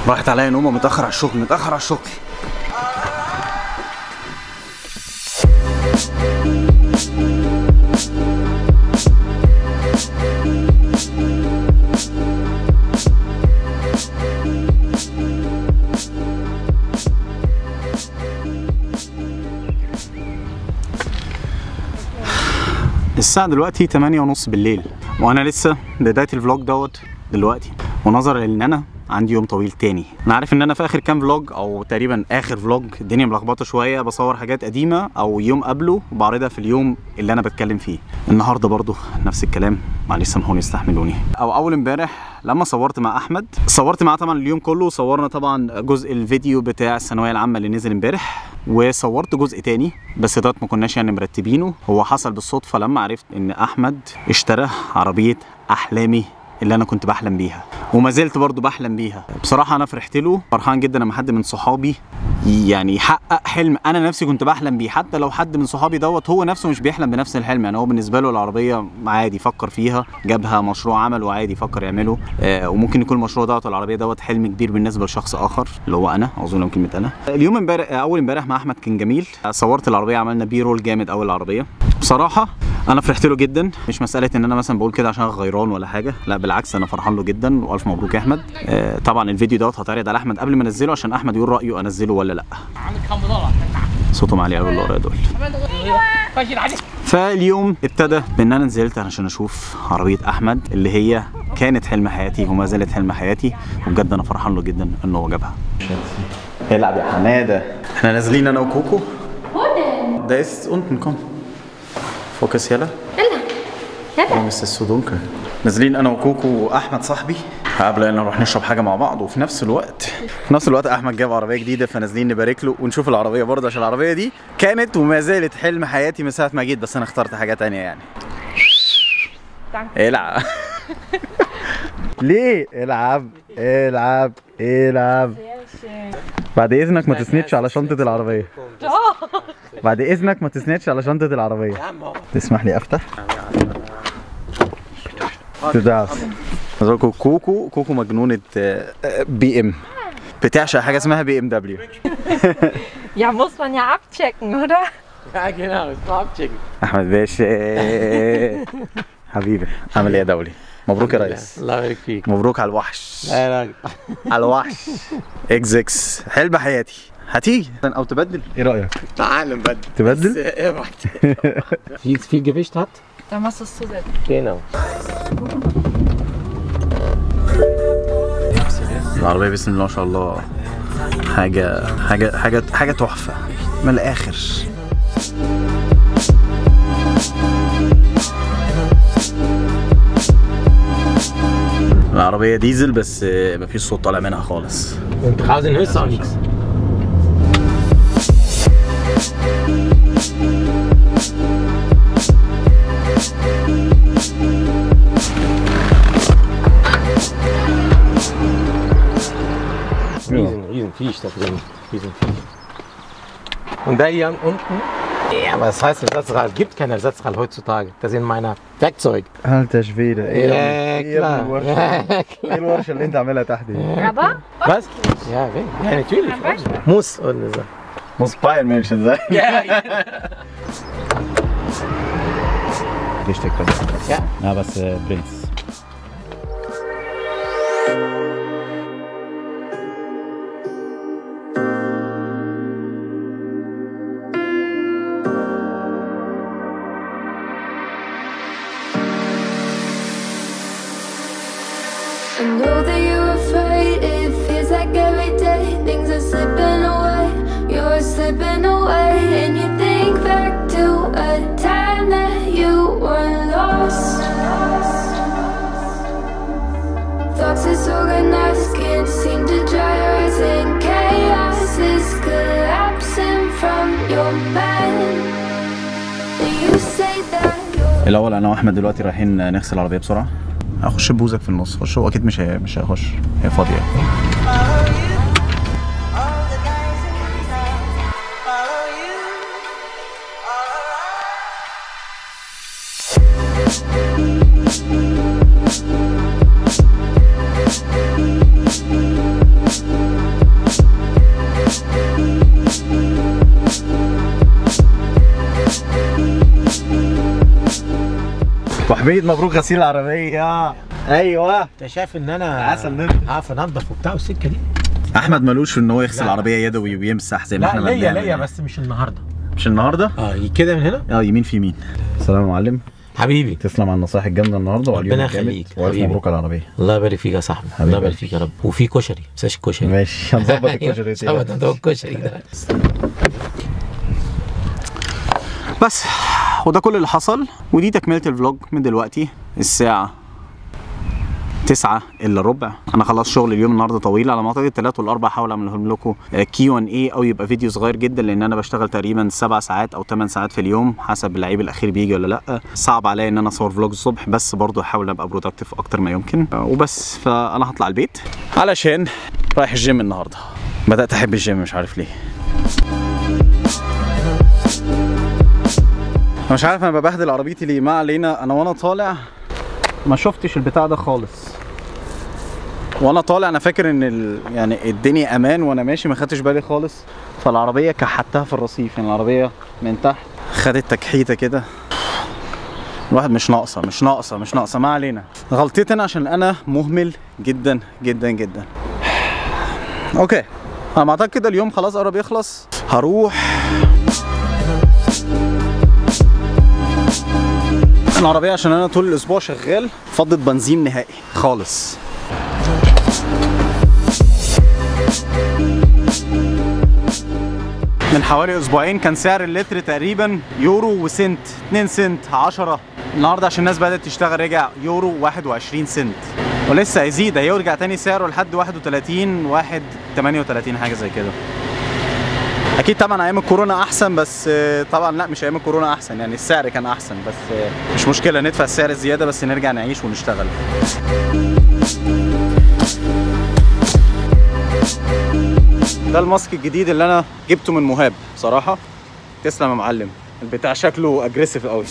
راحت عليا نومه متاخر على الشغل متاخر على الشغل الساعة دلوقتي 8 ونص بالليل وانا لسه بداية الفلوج دوت دلوقتي ونظرا لان انا عندي يوم طويل تاني انا عارف ان انا في اخر كام فلوج او تقريبا اخر فلوج الدنيا ملخبطه شويه بصور حاجات قديمه او يوم قبله وبعرضها في اليوم اللي انا بتكلم فيه النهارده برضو نفس الكلام معلش سامحوني استحملوني او اول امبارح لما صورت مع احمد صورت معاه طبعا اليوم كله صورنا طبعا جزء الفيديو بتاع الثانويه العامه اللي نزل امبارح وصورت جزء تاني بس ده ما كناش يعني مرتبينه هو حصل بالصدفه لما عرفت ان احمد اشترى عربيه احلامي اللي انا كنت بحلم بيها وما زلت برضو بحلم بيها بصراحه انا فرحت له فرحان جدا لما حد من صحابي يعني يحقق حلم انا نفسي كنت بحلم بيه حتى لو حد من صحابي دوت هو نفسه مش بيحلم بنفس الحلم يعني هو بالنسبه له العربيه عادي فكر فيها جابها مشروع عمل وعادي فكر يعمله آه وممكن يكون المشروع دوت العربيه دوت حلم كبير بالنسبه لشخص اخر اللي هو انا اظن كلمه انا اليوم امبارح اول امبارح مع احمد كان جميل صورت العربيه عملنا بي رول جامد قوي العربيه بصراحه انا فرحت له جدا مش مساله ان انا مثلا بقول كده عشان غيران ولا حاجه لا بالعكس انا فرحان له جدا والف مبروك يا احمد آه طبعا الفيديو دوت هتعرض على احمد قبل ما انزله عشان احمد يقول رايه انزله ولا لا صوتهم عالي قوي اللي ورايا دول فاليوم ابتدى بان انا نزلت عشان اشوف عربيه احمد اللي هي كانت حلم حياتي وما زالت حلم حياتي وبجد انا فرحان له جدا ان هو جابها العب يا حماده احنا نازلين انا وكوكو ده ist unten komm فوكس يلا يلا يلا warum ist das so dunkel نازلين انا وكوكو واحمد صاحبي قبل ان نروح نشرب حاجه مع بعض وفي نفس الوقت في نفس الوقت احمد جاب عربيه جديده فنازلين نبارك له ونشوف العربيه برضه عشان العربيه دي كانت وما زالت حلم حياتي من ساعه ما جيت بس انا اخترت حاجه تانية يعني العب ليه العب العب العب بعد اذنك ما تسندش على شنطه العربيه بعد اذنك ما تسندش على شنطه العربيه تسمح لي افتح تدعس كوكو كوكو كوكو مجنونه آه، آه، بي ام بتعشق حاجه اسمها بي ام دبليو Ja, muss man ja abchecken, oder? Ja, genau, das mal abchecken. احمد باشا حبيبي عامل ايه يا دولي مبروك يا ريس الله يبارك فيك. مبروك على الوحش لا لا على الوحش اكس اكس حلم حياتي هتيجي او تبدل ايه رايك تعال نبدل. تبدل ابعد. Viel, viel Gewicht hat? Dann machst du es zusätzlich. Genau. العربيه بسم الله ما شاء الله حاجه حاجه حاجه حاجه تحفه من الاخر العربيه ديزل بس آه، مفيش صوت طالع منها خالص Und draußen hörst du auch nichts. Riesen, riesen Viech da drin. Riesen Viech. Und da hier unten, ja, was heißt Ersatzrad? Gibt kein Ersatzrad heutzutage. Das sind meine Werkzeug. انت شفيده Ja, klar. Ja, ايه الورشه اللي انت عاملها تحت دي Aber Was? Ja, wenn. ja natürlich. Muss. Und so. muss Bayern München sein Richtig, Ja. Ja, was äh, bringt's? I know that you're afraid. It feels like every day things are slipping away. You're slipping away, and you think back to a time that you were lost. Thoughts disorganized, can't seem to dry your eyes, and chaos is collapsing from your mind. And you say that you're. الاول انا واحمد دلوقتي رايحين نغسل العربيه بسرعه اخش بوزك في النص خش هو اكيد مش هي مش هيخش هي فاضيه حميد مبروك غسيل العربيه ايوه انت شايف ان انا عسل نضف. عارف انضف وبتاع والسكه دي احمد ملوش في ان هو يغسل لا. العربيه يدوي ويمسح زي ما لا احنا ما ليا بنعمل ليا يعني. بس مش النهارده مش النهارده اه كده من هنا اه يمين في يمين سلام يا معلم حبيبي تسلم على النصائح الجامده النهارده وعلى ربنا اليوم الجامد يخليك، والف حبيبي. مبروك على العربيه الله يبارك فيك يا صاحبي حبيبي. الله يبارك فيك يا رب وفي كشري ما تنساش الكشري ماشي هنظبط الكشري أيوة، تاني. ده الكشري ده بس وده كل اللي حصل ودي تكمله الفلوج من دلوقتي الساعه تسعة الا ربع انا خلاص شغل اليوم النهارده طويل على ما اعتقد الثلاث والاربع هحاول اعملهم لكم كيو ان اي او يبقى فيديو صغير جدا لان انا بشتغل تقريبا سبع ساعات او ثمان ساعات في اليوم حسب اللعيب الاخير بيجي ولا لا صعب عليا ان انا اصور فلوج الصبح بس برضه احاول ابقى برودكتيف اكتر ما يمكن وبس فانا هطلع البيت علشان رايح الجيم النهارده بدات احب الجيم مش عارف ليه أنا مش عارف انا ببهدل عربيتي ليه ما علينا انا وانا طالع ما شفتش البتاع ده خالص وانا طالع انا فاكر ان ال... يعني الدنيا امان وانا ماشي ما خدتش بالي خالص فالعربيه كحتها في الرصيف يعني العربيه من تحت خدت تكحيته كده الواحد مش ناقصه مش ناقصه مش ناقصه ما علينا غلطتي انا عشان انا مهمل جدا جدا جدا اوكي انا ما اعتقد كده اليوم خلاص قرب يخلص هروح العربية عشان انا طول الاسبوع شغال فضت بنزين نهائي خالص من حوالي اسبوعين كان سعر اللتر تقريبا يورو وسنت 2 سنت 10 النهارده عشان الناس بدات تشتغل رجع يورو 21 سنت ولسه هيزيد هيرجع تاني سعره لحد 31 1 38 حاجه زي كده اكيد طبعا ايام الكورونا احسن بس آه، طبعا لا مش ايام الكورونا احسن يعني السعر كان احسن بس آه، مش مشكله ندفع السعر الزياده بس نرجع نعيش ونشتغل ده الماسك الجديد اللي انا جبته من مهاب بصراحه تسلم يا معلم البتاع شكله اجريسيف قوي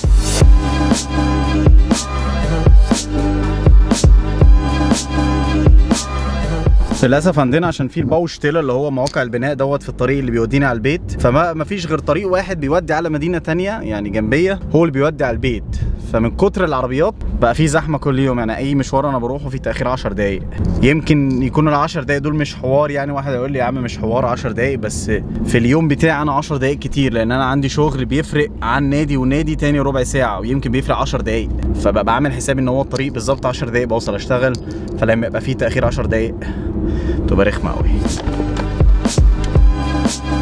للاسف عندنا عشان في الباوشتيلر اللي هو مواقع البناء دوت في الطريق اللي بيودينا على البيت فما ما فيش غير طريق واحد بيودي على مدينه تانية يعني جنبيه هو اللي بيودي على البيت فمن كتر العربيات بقى في زحمه كل يوم يعني اي مشوار انا بروحه في تاخير 10 دقايق يمكن يكون ال 10 دقايق دول مش حوار يعني واحد يقول لي يا عم مش حوار 10 دقايق بس في اليوم بتاعي انا 10 دقايق كتير لان انا عندي شغل بيفرق عن نادي ونادي تاني ربع ساعه ويمكن بيفرق 10 دقايق فبقى بعمل حسابي ان هو الطريق بالظبط 10 دقايق بوصل اشتغل فلما يبقى في تاخير 10 دقايق تبقى رخمه قوي